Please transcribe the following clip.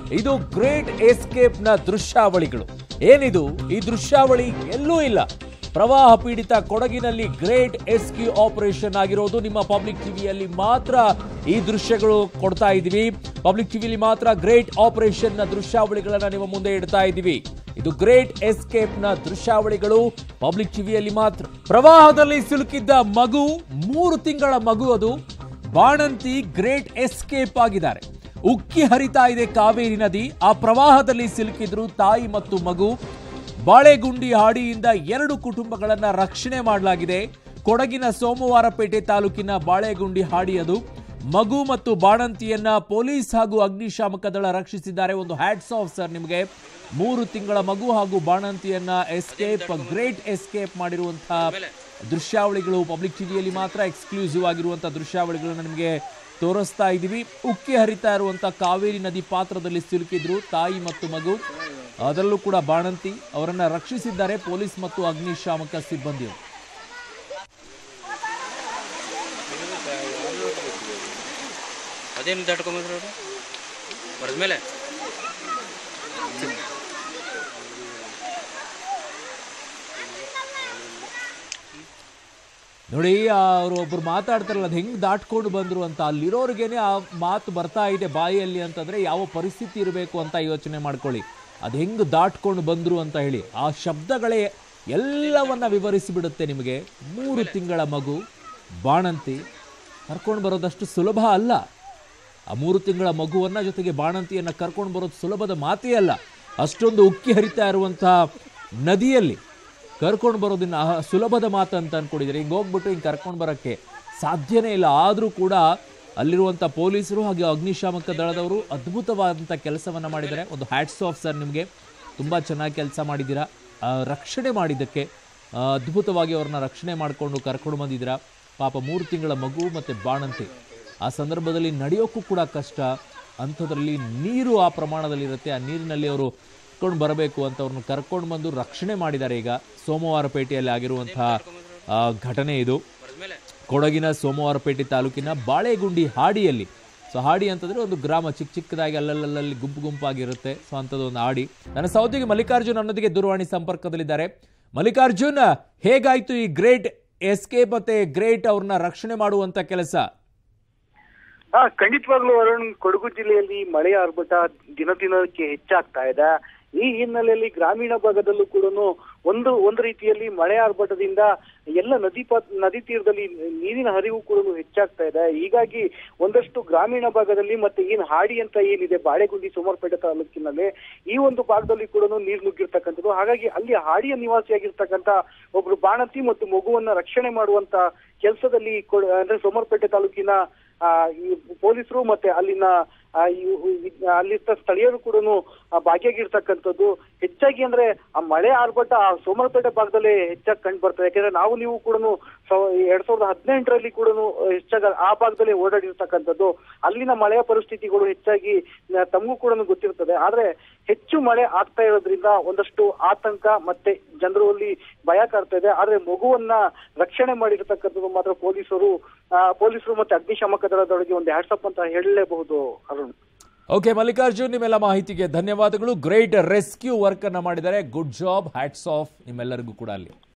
ಇದು great escape ನ ದೃಶ್ಯಾವಳಿಗಳು ಏನಿದು ಈ ದೃಶ್ಯಾವಳಿ ಎಲ್ಲೂ ಇಲ್ಲ ಪ್ರವಾಹ ಪೀಡಿತ ಕೊಡಗಿನಲ್ಲಿ ಗ್ರೇಟ್ ಎಸ್ಕ್ಯೂ ಆಪರೇಷನ್ ಆಗಿರೋದು ನಿಮ್ಮ ಪಬ್ಲಿಕ್ ಟಿವಿಯಲ್ಲಿ ಮಾತ್ರ ಈ ದೃಶ್ಯಗಳು ಕೊಡ್ತಾ ಇದೀವಿ ಪಬ್ಲಿಕ್ ಟಿವಿಯಲ್ಲಿ ಮಾತ್ರ ಗ್ರೇಟ್ ಆಪರೇಷನ್ ನ ದೃಶ್ಯಾವಳಿಗಳನ್ನ ನಿಮ್ಮ ಮುಂದೆ ಇಡ್ತಾ ಇದೀವಿ ಇದು ಗ್ರೇಟ್ ಎಸ್ಕೇಪ್ ನ ದೃಶ್ಯಾವಳಿಗಳು ಪಬ್ಲಿಕ್ ಟಿವಿಯಲ್ಲಿ ಮಾತ್ರ ಪ್ರವಾಹದಲ್ಲಿ ಸಿಲುಕಿದ್ದ ಮಗು ಮೂರು ತಿಂಗಳ ಮಗು ಅದು ಬಾಣಂತಿ ಗ್ರೇಟ್ ಎಸ್ಕೇಪ್ ಆಗಿದ್ದಾರೆ ಉಕ್ಕಿ ಹರಿತಾ ಇದೆ ಕಾವೇರಿ ನದಿ ಆ ಪ್ರವಾಹದಲ್ಲಿ ಸಿಲುಕಿದ್ರು ತಾಯಿ ಮತ್ತು ಮಗು ಬಾಳೆಗುಂಡಿ ಹಾಡಿಯಿಂದ ಎರಡು ಕುಟುಂಬಗಳನ್ನ ರಕ್ಷಣೆ ಮಾಡಲಾಗಿದೆ ಕೊಡಗಿನ ಸೋಮವಾರಪೇಟೆ ತಾಲೂಕಿನ ಬಾಳೆಗುಂಡಿ ಹಾಡಿ ಅದು ಮಗು ಮತ್ತು ಬಾಣಂತಿಯನ್ನ ಪೊಲೀಸ್ ಹಾಗೂ ಅಗ್ನಿಶಾಮಕ ದಳ ರಕ್ಷಿಸಿದ್ದಾರೆ ಒಂದು ಹ್ಯಾಟ್ಸ್ ಆಫ್ ಸರ್ ನಿಮಗೆ ಮೂರು ತಿಂಗಳ ಮಗು ಹಾಗೂ ಬಾಣಂತಿಯನ್ನ ಎಸ್ಕೇಪ್ ಗ್ರೇಟ್ ಎಸ್ಕೇಪ್ ಮಾಡಿರುವಂತಹ ದೃಶ್ಯಾವಳಿಗಳು ಪಬ್ಲಿಕ್ ಟಿವಿಯಲ್ಲಿ ಮಾತ್ರ ಎಕ್ಸ್ಕ್ಲೂಸಿವ್ ಆಗಿರುವಂತಹ ದೃಶ್ಯಾವಳಿಗಳನ್ನ ನಿಮಗೆ ತೋರಿಸ್ತಾ ಇದ್ದೀವಿ ಉಕ್ಕಿ ಹರಿತಾ ಇರುವಂತ ಕಾವೇರಿ ನದಿ ಪಾತ್ರದಲ್ಲಿ ಸಿಲುಕಿದ್ರು ತಾಯಿ ಮತ್ತು ಮಗು ಅದರಲ್ಲೂ ಕೂಡ ಬಾಣಂತಿ ಅವರನ್ನ ರಕ್ಷಿಸಿದ್ದಾರೆ ಪೊಲೀಸ್ ಮತ್ತು ಅಗ್ನಿಶಾಮಕ ಸಿಬ್ಬಂದಿಯವರು ಅದೇನು ದಾಟ್ಕೊಂಬಂದ್ರು ಅವರು ಬರೆದ್ಮೇಲೆ ನೋಡಿ ಅವರು ಒಬ್ರು ಮಾತಾಡ್ತಾರಲ್ಲ ಅದು ಹೆಂಗ್ ದಾಟ್ಕೊಂಡು ಬಂದ್ರು ಅಂತ ಅಲ್ಲಿರೋರ್ಗೇನೆ ಆ ಮಾತು ಬರ್ತಾ ಇದೆ ಬಾಯಲ್ಲಿ ಅಂತಂದ್ರೆ ಯಾವ ಪರಿಸ್ಥಿತಿ ಇರಬೇಕು ಅಂತ ಯೋಚನೆ ಮಾಡ್ಕೊಳ್ಳಿ ಅದು ಹೆಂಗ್ ದಾಟ್ಕೊಂಡು ಬಂದ್ರು ಅಂತ ಹೇಳಿ ಆ ಶಬ್ದಗಳೇ ಎಲ್ಲವನ್ನ ವಿವರಿಸಿ ಬಿಡುತ್ತೆ ನಿಮಗೆ ಮೂರು ತಿಂಗಳ ಮಗು ಬಾಣಂತಿ ಕರ್ಕೊಂಡು ಬರೋದಷ್ಟು ಸುಲಭ ಅಲ್ಲ ಆ ಮೂರು ತಿಂಗಳ ಮಗುವನ್ನ ಜೊತೆಗೆ ಬಾಣಂತಿಯನ್ನ ಕರ್ಕೊಂಡು ಬರೋದು ಸುಲಭದ ಮಾತೇ ಅಲ್ಲ ಅಷ್ಟೊಂದು ಉಕ್ಕಿ ಹರಿತಾ ಇರುವಂತಹ ನದಿಯಲ್ಲಿ ಕರ್ಕೊಂಡು ಬರೋದನ್ನ ಅಹ- ಸುಲಭದ ಮಾತು ಅಂತ ಅನ್ಕೊಂಡಿದ್ದಾರೆ ಹಿಂಗೆ ಹೋಗ್ಬಿಟ್ಟು ಹಿಂಗೆ ಕರ್ಕೊಂಡು ಬರೋಕ್ಕೆ ಸಾಧ್ಯನೇ ಇಲ್ಲ ಆದರೂ ಕೂಡ ಅಲ್ಲಿರುವಂಥ ಪೊಲೀಸರು ಹಾಗೆ ಅಗ್ನಿಶಾಮಕ ದಳದವರು ಅದ್ಭುತವಾದಂಥ ಕೆಲಸವನ್ನ ಮಾಡಿದ್ದಾರೆ ಒಂದು ಹ್ಯಾಟ್ಸ್ ಆಫ್ ಸರ್ ನಿಮಗೆ ತುಂಬ ಚೆನ್ನಾಗಿ ಕೆಲಸ ಮಾಡಿದ್ದೀರಾ ಆ, ರಕ್ಷಣೆ ಮಾಡಿದ್ದಕ್ಕೆ ಆ, ಅದ್ಭುತವಾಗಿ ಅವ್ರನ್ನ ರಕ್ಷಣೆ ಮಾಡಿಕೊಂಡು ಕರ್ಕೊಂಡು ಬಂದಿದ್ದೀರಾ ಪಾಪ ಮೂರು ತಿಂಗಳ ಮಗು ಮತ್ತು ಬಾಣಂತಿ ಆ ಸಂದರ್ಭದಲ್ಲಿ ನಡೆಯೋಕ್ಕೂ ಕೂಡ ಕಷ್ಟ ಅಂಥದ್ರಲ್ಲಿ ನೀರು ಆ ಪ್ರಮಾಣದಲ್ಲಿರುತ್ತೆ ಆ ನೀರಿನಲ್ಲಿ ಅವರು ಕರ್ಕೊಂಡು ಬರಬೇಕು ಅಂತ ಅವ್ರನ್ನ ಕರ್ಕೊಂಡು ಬಂದು ರಕ್ಷಣೆ ಮಾಡಿದ್ದಾರೆ ಈಗ ಸೋಮವಾರಪೇಟೆಯಲ್ಲಿ ಆಗಿರುವಂತಹ ಆ, ಘಟನೆ ಇದು ಬರೆದ್ಮೇಲೆ ಕೊಡಗಿನ ಸೋಮವಾರಪೇಟೆ ತಾಲೂಕಿನ ಬಾಳೆಗುಂಡಿ ಹಾಡಿಯಲ್ಲಿ ಸೊ ಹಾಡಿ ಅಂತಂದ್ರೆ ಒಂದು ಗ್ರಾಮ ಚಿಕ್ಕ ಚಿಕ್ಕದಾಗಿ ಅಲ್ಲಲ್ಲಲ್ಲಿ ಗುಂಪು ಗುಂಪಾಗಿರುತ್ತೆ ಸೊ ಅಂಥದ್ದು ಒಂದು ಹಾಡಿ ನನ್ನ ಸಹೋದ್ಯೋಗಿ ಮಲ್ಲಿಕಾರ್ಜುನ್ ನನ್ನೊಂದಿಗೆ ದೂರವಾಣಿ ಸಂಪರ್ಕದಲ್ಲಿದ್ದಾರೆ ಮಲ್ಲಿಕಾರ್ಜುನ್ ಹೇಗಾಯ್ತು ಈ ಗ್ರೇಟ್ ಎಸ್ಕೇಪ್ ಮತ್ತೆ ಗ್ರೇಟ್ ಅವ್ರನ್ನ ರಕ್ಷಣೆ ಮಾಡುವಂತ ಕೆಲಸ ಹಾ ಖಂಡಿತವಾಗ್ಲೂ ಅರುಣ್ ಕೊಡಗು ಜಿಲ್ಲೆಯಲ್ಲಿ ಮಳೆಯ ಆರ್ಭಟ ದಿನ ದಿನಕ್ಕೆ ಹೆಚ್ಚಾಗ್ತಾ ಇದೆ ಈ ಹಿನ್ನೆಲೆಯಲ್ಲಿ ಗ್ರಾಮೀಣ ಭಾಗದಲ್ಲೂ ಕೂಡ ಒಂದು ಒಂದು ರೀತಿಯಲ್ಲಿ ಮಳೆ ಆರ್ಭಟದಿಂದ ಎಲ್ಲ ನದಿ ಪ ನದಿ ತೀರದಲ್ಲಿ ನೀರಿನ ಹರಿವು ಕೂಡ ಹೆಚ್ಚಾಗ್ತಾ ಇದೆ ಹೀಗಾಗಿ ಒಂದಷ್ಟು ಗ್ರಾಮೀಣ ಭಾಗದಲ್ಲಿ ಮತ್ತೆ ಏನ್ ಹಾಡಿ ಅಂತ ಏನಿದೆ ಬಾಳೆಗುಂಡಿ ಸೋಮವಾರಪೇಟೆ ತಾಲೂಕಿನಲ್ಲಿ ಈ ಒಂದು ಭಾಗದಲ್ಲಿ ಕೂಡ ನೀರು ನುಗ್ಗಿರ್ತಕ್ಕಂಥದ್ದು ಹಾಗಾಗಿ ಅಲ್ಲಿ ಹಾಡಿಯ ನಿವಾಸಿಯಾಗಿರ್ತಕ್ಕಂಥ ಒಬ್ರು ಬಾಣಂತಿ ಮತ್ತು ಮಗುವನ್ನ ರಕ್ಷಣೆ ಮಾಡುವಂತ ಕೆಲಸದಲ್ಲಿ ಅಂದ್ರೆ ಸೋಮವಾರಪೇಟೆ ತಾಲೂಕಿನ ಆ, ಈ ಪೊಲೀಸರು ಮತ್ತೆ ಅಲ್ಲಿನ ಆ, ಈ- ಈ- ಅಲ್ಲಿ ಸ್ಥಳೀಯರು ಕೂಡ ಭಾಗಿಯಾಗಿರ್ತಕ್ಕಂಥದ್ದು ಹೆಚ್ಚಾಗಿ ಅಂದ್ರೆ ಆ ಮಳೆ ಆರ್ಭಟ ಆ ಸೋಮವಾರಪೇಟೆ ಭಾಗದಲ್ಲಿ ಹೆಚ್ಚಾಗಿ ಕಂಡು ಬರ್ತದೆ ಯಾಕಂದ್ರೆ ನಾವು ನೀವು ಕೂಡ ಎರಡ್ ಸಾವಿರದ ಹದಿನೆಂಟರಲ್ಲಿ ಕೂಡ ಹೆಚ್ಚಾಗಿ ಆ ಭಾಗದಲ್ಲಿ ಓಡಾಡಿರ್ತಕ್ಕಂಥದ್ದು ಅಲ್ಲಿನ ಮಳೆಯ ಪರಿಸ್ಥಿತಿಗಳು ಹೆಚ್ಚಾಗಿ ಆ, ತಮಗೂ ಕೂಡ ಗೊತ್ತಿರ್ತದೆ ಆದ್ರೆ ಹೆಚ್ಚು ಮಳೆ ಆಗ್ತಾ ಇರೋದ್ರಿಂದ ಒಂದಷ್ಟು ಆತಂಕ ಮತ್ತೆ ಜನರಲ್ಲಿ ಭಯ ಕಾಡ್ತಾ ಇದೆ ಆದ್ರೆ ಮಗುವನ್ನ ರಕ್ಷಣೆ ಮಾಡಿರ್ತಕ್ಕಂಥದ್ದು ಮಾತ್ರ ಪೊಲೀಸರು ಆ, ಪೊಲೀಸರು ಮತ್ತೆ ಅಗ್ನಿಶಾಮಕ ದಳದೊಳಗೆ ಒಂದು ಹ್ಯಾಟ್ಸಪ್ ಅಂತ ಹೇಳಲೇಬಹುದು ಅರುಣ್ ಓಕೆ ಮಲ್ಲಿಕಾರ್ಜುನ್ ನಿಮ್ಮೆಲ್ಲ ಮಾಹಿತಿಗೆ ಧನ್ಯವಾದಗಳು ಗ್ರೇಟ್ ರೆಸ್ಕ್ಯೂ ವರ್ಕ್ ಅನ್ನ ಮಾಡಿದ್ದಾರೆ ಗುಡ್ ಜಾಬ್ ಹ್ಯಾಟ್ಸ್ ಆಫ್ ನಿಮ್ಮೆಲ್ಲರಿಗೂ ಕೂಡ ಅಲ್ಲಿ